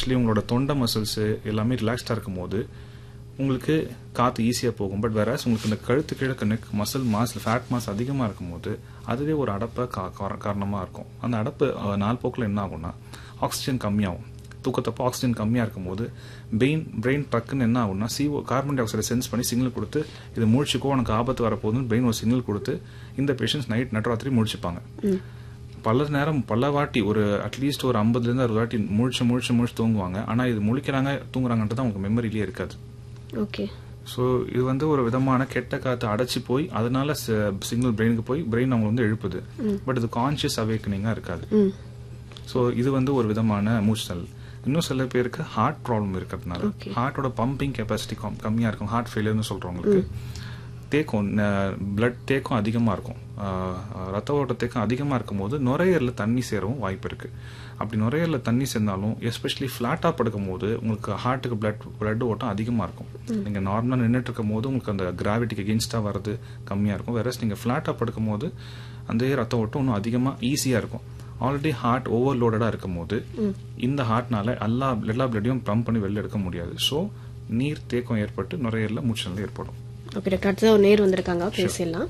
Especially உங்களோட தொண்டை muscles எல்லாமே ரிலாக்ஸ்டாக இருக்கும் போது உங்களுக்கு காற்று ஈஸியாக போகும் பட் வேற உங்களுக்கு இந்த கழுத்து கிழக்கு neck muscle mass fat mass அதிகமாக இருக்கும்போது அதுவே ஒரு அடப்பை கா காரணமாக இருக்கும் அந்த அடப்பு அஹ், நாள் போக்கில் என்ன ஆகும்னா ஆக்சிஜன் கம்மியாகும் தூக்கத்தப்போ ஆக்சிஜன் கம்மியாக இருக்கும்போது பிரெயின் பிரெயின் டக்குன்னு என்ன ஆகும்னா சிஓ கார்பன் டை ஆக்சைடை சென்ஸ் பண்ணி சிக்னல் கொடுத்து இது முழிச்சுக்கோ உனக்கு ஆபத்து வரப்போகுதுன்னு பிரெயின் ஒரு சிக்னல் கொடுத்து இந்த பேஷண்ட்ஸ் நைட் நடுராத்திரி முழிச்சுப்பாங்க பல நேரம் பல வாட்டி ஒரு அட்லீஸ்ட் ஒரு ஐம்பதுலேருந்து அறுபது வாட்டி முழிச்சு முழிச்சு முழிச்சு தூங்குவாங்க ஆனால் இது முழிக்கிறாங்க தூங்குறாங்கன்றது அவங்க மெமரிலேயே இருக்காது ஓகே ஸோ இது வந்து ஒரு விதமான கெட்ட காற்று அடைச்சி போய் அதனால சிக்னல் பிரெயினுக்கு போய் பிரெயின் அவங்க வந்து எழுப்புது பட் இது கான்ஷியஸ் அவேக்கனிங்காக இருக்காது ம் ஸோ இது வந்து ஒரு விதமான மூச்சல் இன்னும் சில பேருக்கு ஹார்ட் ப்ராப்ளம் இருக்கிறதுனால Okay. ஹார்ட்டோட பம்பிங் கெப்பாசிட்டி கம்மியாக இருக்கும் ஹார்ட் ஃபெயிலியர்னு சொல்கிறவங்களுக்கு தேக்கம் பிளட் தேக்கம் அதிகமாக இருக்கும் ஆஹ், ரத்த ஓட்ட தேக்கம் அதிகமாக இருக்கும்போது நுரையீரலில் தண்ணி சேரவும் வாய்ப்பு இருக்கு அப்படி நுரையீரலில் தண்ணி சேர்ந்தாலும் எஸ்பெஷலி ஃப்ளாட்டாக படுக்கும்போது உங்களுக்கு ஹார்ட்டுக்கு பிளட் பிளட் ஓட்டம் அதிகமாக இருக்கும் நீங்கள் நார்மலாக நின்றுட்டு இருக்கும் போது உங்களுக்கு அந்த கிராவிட்டிக்கு எகென்ஸ்டாக வர்றது கம்மியாக இருக்கும் வேற நீங்கள் ஃப்ளாட்டாக படுக்கும்போது அந்த ரத்த ஓட்டம் இன்னும் அதிகமாக ஈஸியாக இருக்கும் ஆல்ரெடி ஹார்ட் ஓவர்லோடடாக இருக்கும் போது இந்த ஹார்ட்னால எல்லா எல்லா பிளட்டையும் பம்ப் பண்ணி வெளில எடுக்க முடியாது ஸோ நீர் தேக்கம் ஏற்பட்டு நுரையீரலில் மூச்சல் ஏற்படும் ஓகே டாக்டர் அடுத்தது ஒரு நேர் வந்திருக்காங்க பேசிடலாம்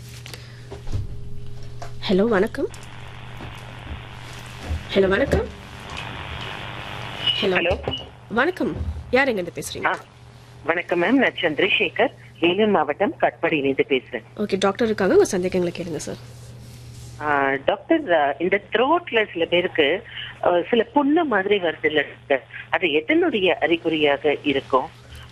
ஹலோ வணக்கம் ஹலோ வணக்கம் ஹலோ ஹலோ வணக்கம் யார் எங்கிருந்து பேசுறீங்க ஆ வணக்கம் மேம் நான் சந்திரசேகர் வேலூர் மாவட்டம் கட்பாடியிலிருந்து பேசுறேன் ஓகே டாக்டர் இருக்காங்க உங்க சந்தேகங்களை கேளுங்க சார் ஆ, டாக்டர் ஆ, இந்த த்ரோட்ல சில பேருக்கு ஆ, சில புண்ணு மாதிரி வருது இல்ல டாக்டர் அது எதனுடைய அறிகுறியாக இருக்கும்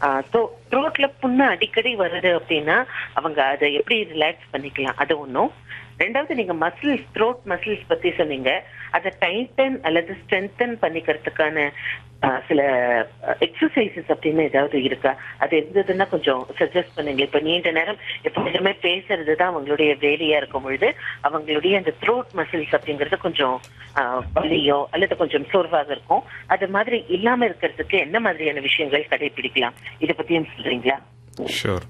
த்ரோட்ல புண்ணு அடிக்கடி வருது அப்படின்னா அவங்க அதை எப்படி ரிலாக்ஸ் பண்ணிக்கலாம் அது ஒண்ணும் ரெண்டாவது நீங்க மசில்ஸ் த்ரோட் மசில்ஸ் பத்தி சொன்னீங்க அதை டைட்டன் அல்லது ஸ்ட்ரென்தன் பண்ணிக்கிறதுக்கான ஆ, சில எக்ஸசைசஸ் அப்படின்னு ஏதாவது இருக்கா அது இருந்ததுன்னா கொஞ்சம் சஜஸ்ட் பண்ணுங்க இப்ப நீண்ட நேரம் எப்போதுமே பேசுறது தான் அவங்களுடைய வேலையா இருக்கும் பொழுது அவங்களுடைய அந்த த்ரோட் மசில்ஸ் அப்படிங்கறது கொஞ்சம் ஆ, வலியோ அல்லது கொஞ்சம் சோர்வாக இருக்கும் அது மாதிரி இல்லாம இருக்கிறதுக்கு என்ன மாதிரியான விஷயங்கள் கடைபிடிக்கலாம் இதை பத்தியும் சொல்றீங்களா ஷூர்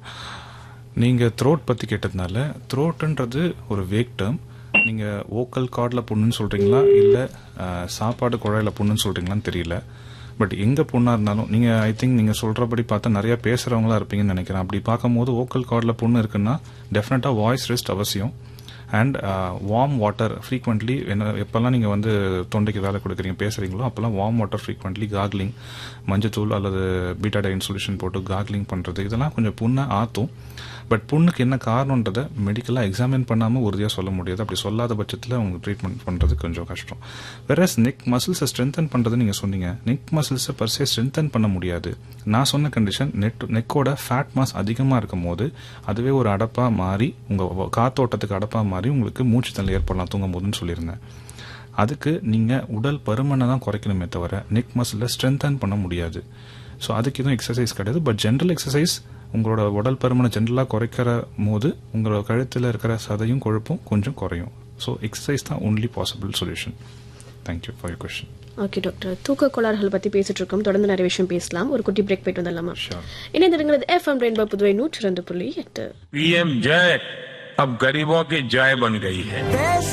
நீங்கள் த்ரோட் பற்றி கேட்டதுனால த்ரோட்டுன்றது ஒரு வேக் டேர்ம் நீங்கள் ஓக்கல் கார்டில் புண்ணுன்னு சொல்கிறீங்களா இல்லை சாப்பாடு குழாயில் புண்ணுன்னு சொல்கிறீங்களான்னு தெரியல பட் எங்கே புண்ணாக இருந்தாலும் நீங்கள் ஐ திங்க் நீங்கள் சொல்கிறபடி பார்த்தா நிறையா பேசுகிறவங்களா இருப்பீங்கன்னு நினைக்கிறேன் அப்படி பார்க்கும்போது ஓக்கல் கார்டில் புண்ணு இருக்குன்னா டெஃபினட்டாக வாய்ஸ் ரெஸ்ட் அவசியம் அண்ட் வார்ம் வாட்டர் ஃப்ரீக்வெண்ட்லி என்ன எப்போல்லாம் நீங்கள் வந்து தொண்டைக்கு வேலை கொடுக்குறீங்க பேசுகிறீங்களோ அப்போல்லாம் வார்ம் வாட்டர் ஃப்ரீக்வெண்ட்லி கார்க்லிங் மஞ்சத்தூள் அல்லது பீட்டாடைன் சொல்யூஷன் போட்டு கார்க்லிங் பண்ணுறது இதெல்லாம் கொஞ்சம் புண்ணை ஆற்றும் பட் புண்ணுக்கு என்ன காரணன்றதை மெடிக்கலாக எக்ஸாமின் பண்ணாமல் உறுதியாக சொல்ல முடியாது அப்படி சொல்லாத பட்சத்தில் அவங்க ட்ரீட்மெண்ட் பண்ணுறது கொஞ்சம் கஷ்டம் வேற நெக் மசில்ஸை ஸ்ட்ரென்தன் பண்ணுறது நீங்கள் சொன்னீங்க நெக் மசில்ஸை பர்சே ஸ்ட்ரென்தன் பண்ண முடியாது நான் சொன்ன கண்டிஷன் நெட் நெக்கோட ஃபேட் மாஸ் அதிகமாக இருக்கும் போது அதுவே ஒரு அடப்பாக மாறி உங்கள் காத்தோட்டத்துக்கு அடப்பாக மாறி உங்களுக்கு மூச்சு தள்ளி ஏற்படலாம் தூங்கும் போதுன்னு சொல்லியிருந்தேன் அதுக்கு நீங்கள் உடல் பருமனை தான் குறைக்கணுமே தவிர நெக் மசிலை ஸ்ட்ரென்தன் பண்ண முடியாது ஸோ அதுக்கு எதுவும் எக்ஸசைஸ் கிடையாது பட் ஜென்ரல் எக்ஸசைஸ் உங்களோட உடல் பருமனை ஜென்ரலாக குறைக்கிற போது உங்களோட கழுத்தில் இருக்கிற சதையும் கொழுப்பும் கொஞ்சம் குறையும் ஸோ எக்ஸசைஸ் தான் only possible solution thank you for your question okay doctor தூக்க கோளாறுகள் பத்தி பேசிட்டு இருக்கோம் தொடர்ந்து நிறைய விஷயம் பேசலாம் ஒரு குட்டி பிரேக் போயிட்டு வந்துடலாமா Sure. இணைந்திருங்கிறது எஃப்எம் ரெயின்போ புதுவை நூற்றி ரெண்டு புள்ளி எட்டு पीएम जय अब गरीबों की जय बन गई है